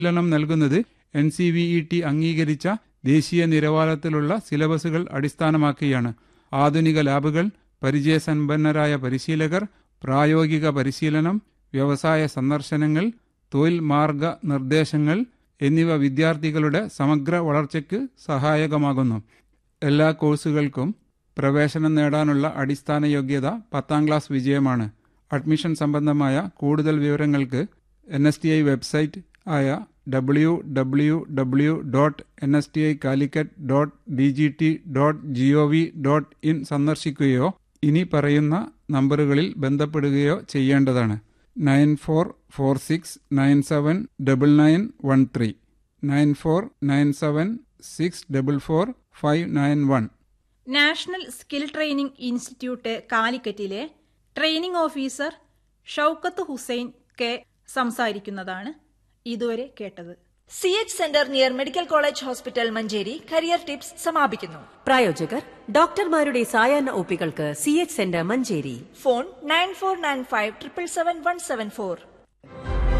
പരിശീലനം നൽകുന്നത് N C V E T അംഗീകരിച്ച ദേശീയ നിലവാരത്തിലുള്ള സിലബസുകൾ അടിസ്ഥാനമാക്കിയാണ് ആധുനിക ലാബുകൾ പരിചയസമ്പന്നരായ പരിശീലകർ പ്രായോഗിക പരിശീലനം വ്യവസായ സന്ദർശനങ്ങൾ തൊഴിൽ മാർഗ നിർദ്ദേശങ്ങൾ എന്നിവ വിദ്യാർത്ഥികളുടെ സമഗ്ര വളർച്ചയ്ക്ക് സഹായകമാകുന്നു എല്ലാ കോഴ്സുകൾക്കും പ്രവേശനം നേടാനുള്ള അടിസ്ഥാന യോഗ്യത പത്താം ക്ലാസ് വിജയമാണ് അഡ്മിഷൻ സംബന്ധമായ കൂടുതൽ വിവരങ്ങൾക്ക് N S T I website ആയ W W W dot N S T I Calicut dot D G T dot G O V dot in സന്ദർശിക്കുകയോ ഇനി പറയുന്ന നമ്പറുകളിൽ ബന്ധപ്പെടുകയോ ചെയ്യേണ്ടതാണ് nine four four six nine seven double nine one three nine four nine seven six double four five nine one national skill training institute കാലിക്കറ്റിലെ training officer Shoukath Hussain K സംസാരിക്കുന്നതാണ് ഇതുവരെ കേട്ടത് C H centre near medical college hospital Manjeri career tips സമാപിക്കുന്നു പ്രായോജകർ ഡോക്ടർമാരുടെ സായാഹ്ന ഒപ്പികൾക്ക് C H centre Manjeri phone nine four nine five triple seven one seven four